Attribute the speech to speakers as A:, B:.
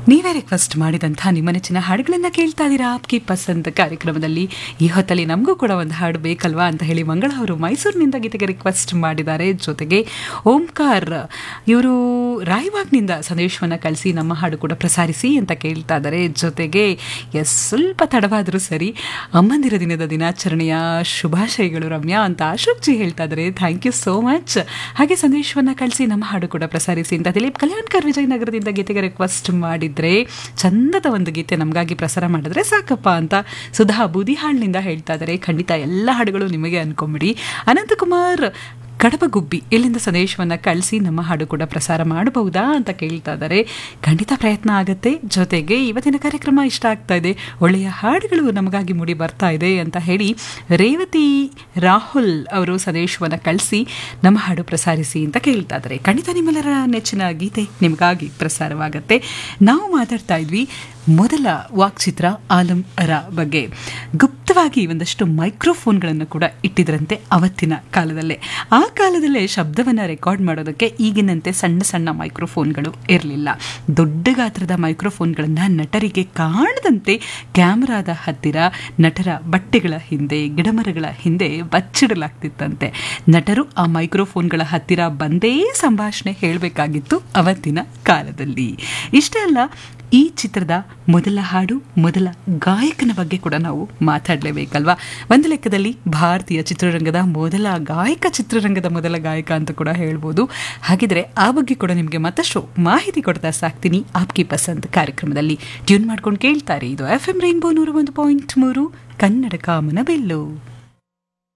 A: ನೀವೇ ರಿಕ್ವೆಸ್ಟ್ ಮಾಡಿದಂಥ ನಿಮ್ಮ ನೆಚ್ಚಿನ ಹಾಡುಗಳನ್ನ ಕೇಳ್ತಾ ಇದ್ದೀರಾ ಆಪ್ಕಿ ಪಸಂದ್ ಕಾರ್ಯಕ್ರಮದಲ್ಲಿ ಈ ಹೊತ್ತಲ್ಲಿ ನಮಗೂ ಕೂಡ ಒಂದು ಹಾಡು ಬೇಕಲ್ವಾ ಅಂತ ಹೇಳಿ ಮಂಗಳ ಅವರು ಮೈಸೂರಿನಿಂದ ಗೀತೆಗೆ ರಿಕ್ವೆಸ್ಟ್ ಮಾಡಿದ್ದಾರೆ ಜೊತೆಗೆ ಓಂಕಾರ್ ಇವರು ರಾಯವಾಗ್ನಿಂದ ಸಂದೇಶವನ್ನು ಕಳಿಸಿ ನಮ್ಮ ಹಾಡು ಕೂಡ ಪ್ರಸಾರಿಸಿ ಅಂತ ಕೇಳ್ತಾ ಇದ್ದಾರೆ ಜೊತೆಗೆ ಎಸ್ ಸ್ವಲ್ಪ ತಡವಾದರೂ ಸರಿ ಅಮ್ಮಂದಿರ ದಿನದ ದಿನಾಚರಣೆಯ ಶುಭಾಶಯಗಳು ರಮ್ಯಾ ಅಂತ ಅಶೋಕ್ ಜಿ ಹೇಳ್ತಾ ಇದ್ದಾರೆ ಥ್ಯಾಂಕ್ ಯು ಸೋ ಮಚ್ ಹಾಗೆ ಸಂದೇಶವನ್ನು ಕಳಿಸಿ ನಮ್ಮ ಹಾಡು ಕೂಡ ಪ್ರಸಾರಿಸಿ ಅಂತ ದಿಲೀಪ್ ಕಲ್ಯಾಣ್ಕರ್ ವಿಜಯನಗರದಿಂದ ಗೀತೆಗೆ ರಿಕ್ವೆಸ್ಟ್ ಮಾಡಿದ್ರೆ ಚಂದದ ಒಂದು ಗೀತೆ ನಮಗಾಗಿ ಪ್ರಸಾರ ಮಾಡಿದ್ರೆ ಸಾಕಪ್ಪ ಅಂತ ಸುಧಾ ಬೂದಿಹಾಳ್ನಿಂದ ಹೇಳ್ತಾ ಇದ್ದಾರೆ ಖಂಡಿತ ಎಲ್ಲ ಹಾಡುಗಳು ನಿಮಗೆ ಅನ್ಕೊಂಬಿಡಿ ಅನಂತಕುಮಾರ್ ಕಡಬ ಗುಬ್ಬಿ ಇಲ್ಲಿಂದ ಸಂದೇಶವನ್ನು ಕಳಿಸಿ ನಮ್ಮ ಹಾಡು ಕೂಡ ಪ್ರಸಾರ ಮಾಡಬಹುದಾ ಅಂತ ಕೇಳ್ತಾ ಇದ್ದಾರೆ ಖಂಡಿತ ಪ್ರಯತ್ನ ಆಗುತ್ತೆ ಜೊತೆಗೆ ಇವತ್ತಿನ ಕಾರ್ಯಕ್ರಮ ಇಷ್ಟ ಆಗ್ತಾ ಇದೆ ಒಳ್ಳೆಯ ಹಾಡುಗಳು ನಮಗಾಗಿ ಮೂಡಿ ಬರ್ತಾ ಇದೆ ಅಂತ ಹೇಳಿ ರೇವತಿ ರಾಹುಲ್ ಅವರು ಸಂದೇಶವನ್ನು ಕಳಿಸಿ ನಮ್ಮ ಹಾಡು ಪ್ರಸಾರಿಸಿ ಅಂತ ಕೇಳ್ತಾ ಇದ್ದಾರೆ ಖಂಡಿತ ನಿಮ್ಮೆಲ್ಲರ ನೆಚ್ಚಿನ ಗೀತೆ ನಿಮಗಾಗಿ ಪ್ರಸಾರವಾಗುತ್ತೆ ನಾವು ಮಾತಾಡ್ತಾ ಇದ್ವಿ ಮೊದಲ ವಾಕ್ಚಿತ್ರ ಆಲಂ ಅರ ಬಗ್ಗೆ ಗುಪ್ತವಾಗಿ ಒಂದಷ್ಟು ಮೈಕ್ರೋಫೋನ್ಗಳನ್ನು ಕೂಡ ಇಟ್ಟಿದ್ರಂತೆ ಅವತ್ತಿನ ಕಾಲದಲ್ಲೇ ಆ ಕಾಲದಲ್ಲೇ ಶಬ್ದವನ್ನು ರೆಕಾರ್ಡ್ ಮಾಡೋದಕ್ಕೆ ಈಗಿನಂತೆ ಸಣ್ಣ ಸಣ್ಣ ಮೈಕ್ರೋಫೋನ್ಗಳು ಇರಲಿಲ್ಲ ದೊಡ್ಡ ಗಾತ್ರದ ಮೈಕ್ರೋಫೋನ್ಗಳನ್ನು ನಟರಿಗೆ ಕಾಣದಂತೆ ಕ್ಯಾಮರಾದ ಹತ್ತಿರ ನಟರ ಬಟ್ಟೆಗಳ ಹಿಂದೆ ಗಿಡಮರಗಳ ಹಿಂದೆ ಬಚ್ಚಿಡಲಾಗ್ತಿತ್ತಂತೆ ನಟರು ಆ ಮೈಕ್ರೋಫೋನ್ಗಳ ಹತ್ತಿರ ಬಂದೇ ಸಂಭಾಷಣೆ ಹೇಳಬೇಕಾಗಿತ್ತು ಅವತ್ತಿನ ಕಾಲದಲ್ಲಿ ಇಷ್ಟೇ ಅಲ್ಲ ಈ ಚಿತ್ರದ ಮೊದಲ ಹಾಡು ಮೊದಲ ಗಾಯಕನ ಬಗ್ಗೆ ಕೂಡ ನಾವು ಮಾತಾಡಲೇಬೇಕಲ್ವಾ ಒಂದು ಲೆಕ್ಕದಲ್ಲಿ ಭಾರತೀಯ ಚಿತ್ರರಂಗದ ಮೊದಲ ಗಾಯಕ ಚಿತ್ರರಂಗದ ಮೊದಲ ಗಾಯಕ ಅಂತ ಕೂಡ ಹೇಳ್ಬೋದು ಹಾಗಿದ್ರೆ ಆ ಬಗ್ಗೆ ಕೂಡ ನಿಮಗೆ ಮತ್ತಷ್ಟು ಮಾಹಿತಿ ಕೊಡ್ತಾ ಸಾಕ್ತೀನಿ ಆಪ್ಕಿ ಪಸಂದ್ ಕಾರ್ಯಕ್ರಮದಲ್ಲಿ ಟ್ಯೂನ್ ಮಾಡ್ಕೊಂಡು ಕೇಳ್ತಾರೆ ಇದು ಎಫ್ ಎಂ ರೈನ್ಬೋ ನೂರ ಒಂದು ಪಾಯಿಂಟ್ ಮೂರು ಕನ್ನಡ ಕಾಮನ ಬೆಲ್ಲು